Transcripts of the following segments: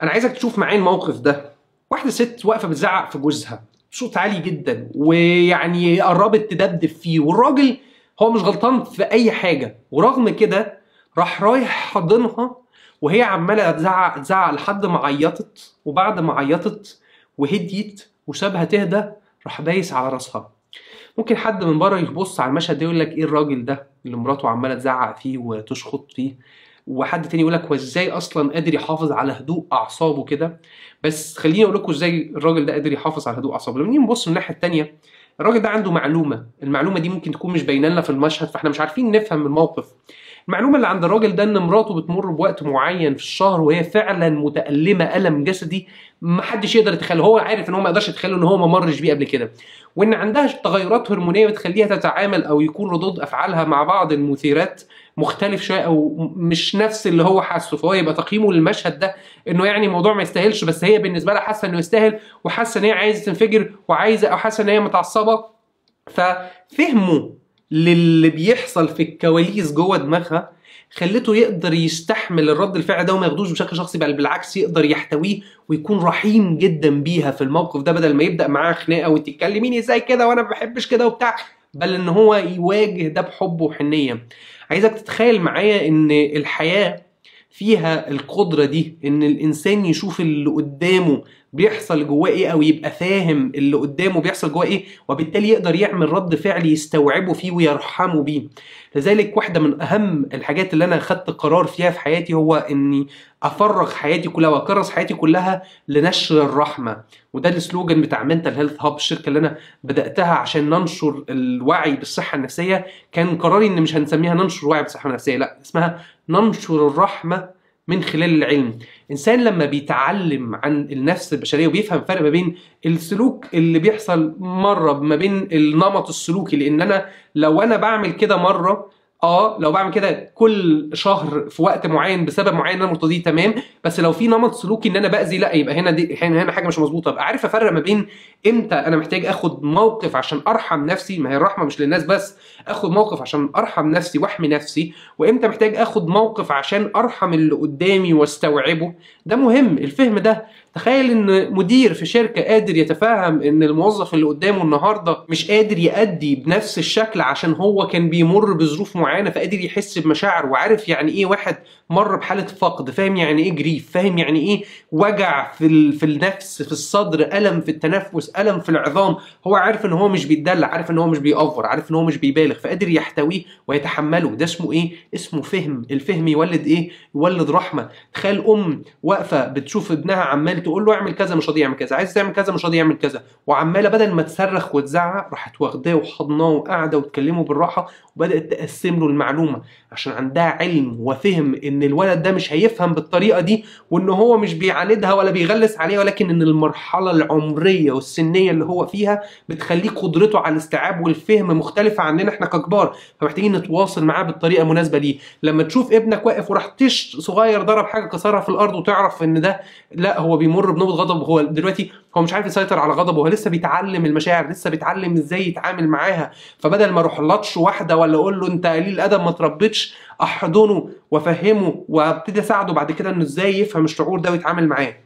انا عايزك تشوف معايا الموقف ده واحده ست واقفه بتزعق في جوزها بصوت عالي جدا ويعني قربت تدبدب فيه والراجل هو مش غلطان في اي حاجه ورغم كده راح رايح حاضنها وهي عماله تزعق تزعق لحد ما عيطت وبعد ما عيطت وهديت وسابها تهدى راح دايس على راسها ممكن حد من بره يبص على المشهد ده يقول لك ايه الراجل ده اللي مراته عماله تزعق فيه وتشخط فيه وحد تاني يقول لك هو ازاي اصلا قادر يحافظ على هدوء اعصابه كده بس خليني اقول لكم ازاي الراجل ده قادر يحافظ على هدوء اعصابه لما نيجي نبص من الناحيه التانيه الراجل ده عنده معلومه المعلومه دي ممكن تكون مش باينه لنا في المشهد فاحنا مش عارفين نفهم الموقف المعلومه اللي عند الراجل ده ان مراته بتمر بوقت معين في الشهر وهي فعلا متالمه الم جسدي محدش يقدر يتخيله هو عارف ان هو ما يقدرش يتخيله ان هو ما مرش بيه قبل كده وان عندها تغيرات هرمونيه بتخليها تتعامل او يكون ردود افعالها مع بعض المثيرات مختلف شويه او مش نفس اللي هو حاسه فهو يبقى تقييمه للمشهد ده انه يعني الموضوع ما يستاهلش بس هي بالنسبه لها حاسه انه يستاهل وحاسه ان هي عايزه تنفجر وعايزه او حاسه ان هي متعصبه ففهمه للي بيحصل في الكواليس جوه دماغها خلته يقدر يستحمل الرد الفعل ده وما ياخدوش بشكل شخصي بل بالعكس يقدر يحتويه ويكون رحيم جدا بيها في الموقف ده بدل ما يبدا معاها خناقه وانت تكلميني ازاي كده وانا ما بحبش كده وبتاع بل ان هو يواجه ده بحب وحنيه عايزك تتخيل معايا ان الحياه فيها القدرة دي ان الانسان يشوف اللي قدامه بيحصل جواه ايه او يبقى فاهم اللي قدامه بيحصل جواه ايه وبالتالي يقدر يعمل رد فعل يستوعبه فيه ويرحمه بيه لذلك واحدة من اهم الحاجات اللي انا خدت قرار فيها في حياتي هو اني افرغ حياتي كلها واكرس حياتي كلها لنشر الرحمة وده السلوجان بتاع منتال هيلث هاب الشركة اللي انا بدأتها عشان ننشر الوعي بالصحة النفسية كان قراري ان مش هنسميها ننشر الوعي بالصحة النفسية لا اسمها ننشر الرحمة من خلال العلم انسان لما بيتعلم عن النفس البشريه وبيفهم فرق ما بين السلوك اللي بيحصل مره ما بين النمط السلوكي لان انا لو انا بعمل كده مره اه لو بعمل كده كل شهر في وقت معين بسبب معين انا مرتضيه تمام بس لو في نمط سلوكي ان انا باذي لا يبقى هنا دي هنا, هنا حاجه مش مظبوطه ابقى عارف افرق ما بين امتى انا محتاج اخد موقف عشان ارحم نفسي ما هي الرحمه مش للناس بس اخد موقف عشان ارحم نفسي واحمي نفسي وامتى محتاج اخد موقف عشان ارحم اللي قدامي واستوعبه ده مهم الفهم ده تخيل ان مدير في شركه قادر يتفهم ان الموظف اللي قدامه النهارده مش قادر يأدي بنفس الشكل عشان هو كان بيمر بظروف معينه فقادر يحس بمشاعر وعارف يعني ايه واحد مر بحاله فقد فاهم يعني ايه جريف فاهم يعني ايه وجع في ال... في النفس في الصدر الم في التنفس الم في العظام هو عارف ان هو مش بيتدلع عارف ان هو مش بيأفور عارف ان هو مش بيبالغ فقادر يحتويه ويتحمله ده اسمه ايه اسمه فهم الفهم يولد ايه يولد رحمه تخيل ام واقفه بتشوف ابنها عمال تقول له اعمل كذا مش راضي يعمل كذا عايز تعمل كذا مش راضي يعمل كذا وعماله بدل ما تصرخ وتزعق راحت واخداه وحضناه وقاعده وتكلمه بالراحه وبدات تقسم له المعلومه عشان عندها علم وفهم ان الولد ده مش هيفهم بالطريقه دي وان هو مش بيعاندها ولا بيغلس عليها ولكن ان المرحله العمريه والسنيه اللي هو فيها بتخليه قدرته على الاستيعاب والفهم مختلفه عننا احنا ككبار فمحتاجين نتواصل معاه بالطريقه المناسبه ليه لما تشوف ابنك واقف وراح تش صغير ضرب حاجه كسرها في الارض وتعرف ان ده لا هو بيمر بنوبه غضب هو دلوقتي هو مش عارف يسيطر على غضبه هو لسه بيتعلم المشاعر لسه بيتعلم ازاي يتعامل معاها فبدل ما اروح لطش واحده ولا اقول له انت قليل ادب ما تربيتش احضنه وافهمه وابتدي اساعده بعد كده انه ازاي يفهم الشعور ده ويتعامل معاه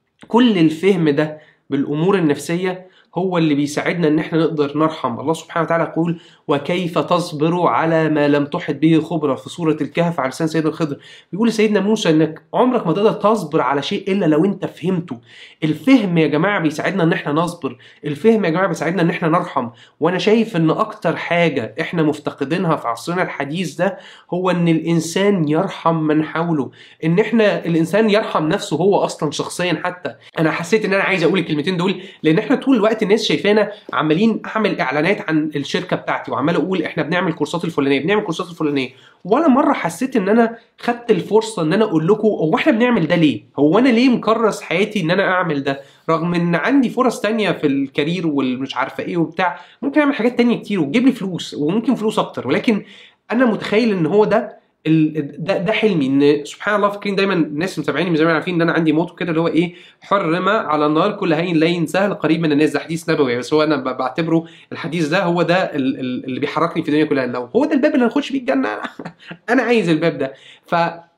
كل الفهم ده بالامور النفسيه هو اللي بيساعدنا ان احنا نقدر نرحم الله سبحانه وتعالى يقول وكيف تصبر على ما لم تحط به خبرة في سورة الكهف على لسان سيدنا الخضر بيقول لسيدنا موسى انك عمرك ما تقدر تصبر على شيء الا لو انت فهمته الفهم يا جماعة بيساعدنا ان احنا نصبر الفهم يا جماعة بيساعدنا ان احنا نرحم وانا شايف ان اكتر حاجة احنا مفتقدينها في عصرنا الحديث ده هو ان الانسان يرحم من حوله ان احنا الانسان يرحم نفسه هو اصلا شخصيا حتى انا حسيت ان انا عايز اقول الكلمتين دول لان احنا طول الوقت الناس شايفانا عمالين اعمل اعلانات عن الشركه بتاعتي وعمال اقول احنا بنعمل كورسات الفلانيه بنعمل كورسات الفلانيه ولا مره حسيت ان انا خدت الفرصه ان انا اقول لكم هو احنا بنعمل ده ليه هو انا ليه مكرس حياتي ان انا اعمل ده رغم ان عندي فرص تانية في الكارير والمش عارفه ايه وبتاع ممكن اعمل حاجات تانية كتير وتجيب لي فلوس وممكن فلوس اكتر ولكن انا متخيل ان هو ده ال... ده ده حلمي ان سبحان الله فاكرين دايما الناس متابعيني من زمان عارفين ان انا عندي موتو كده اللي هو ايه حرم على النار كل هين لين سهل قريب من الناس ده حديث نبوي بس هو انا ب- بعتبره الحديث ده هو ده ال- ال- اللي بيحركني في الدنيا كلها لو هو ده الباب اللي هنخش بيه الجنه انا عايز الباب ده ف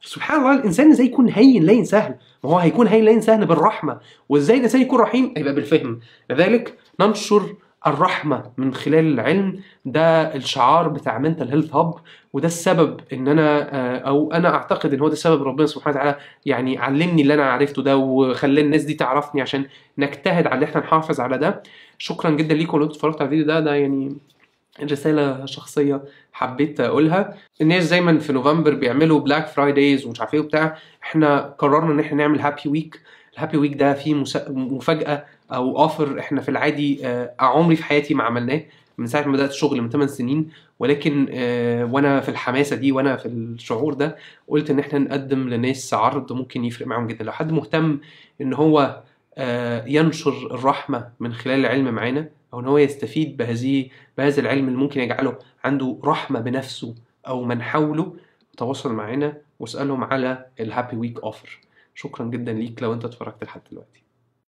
سبحان الله الانسان ازاي يكون هين لين سهل ما هو هيكون هين لين سهل بالرحمه وازاي الانسان يكون رحيم هيبقى بالفهم لذلك ننشر الرحمه من خلال العلم ده الشعار بتاع منتال هيلث هاب وده السبب ان انا آه، او انا اعتقد ان هو ده السبب ربنا سبحانه وتعالى يعني علمني اللي انا عرفته ده وخلى الناس دي تعرفني عشان نجتهد على ان احنا نحافظ على ده شكرا جدا ليكم لو انتوا اتفرجتوا على الفيديو ده ده يعني رساله شخصيه حبيت اقولها الناس دايما في نوفمبر بيعملوا بلاك فرايدايز ومش عارف ايه وبتاع احنا قررنا ان احنا نعمل هابي ويك الهابي ويك ده فيه مس- مفاجاه او اوفر احنا في العادي آه، عمري في حياتي ما عملناه من ساعه ما بدات الشغل من 8 سنين ولكن آه، وانا في الحماسه دي وانا في الشعور ده قلت ان احنا نقدم لناس عرض ممكن يفرق معاهم جدا لو حد مهتم ان هو آه، ينشر الرحمه من خلال العلم معانا او ان هو يستفيد بهذه بهذا العلم اللي ممكن يجعله عنده رحمه بنفسه او من حوله تواصل معانا واسالهم على الهابي ويك اوفر شكرا جدا ليك لو انت اتفرجت لحد دلوقتي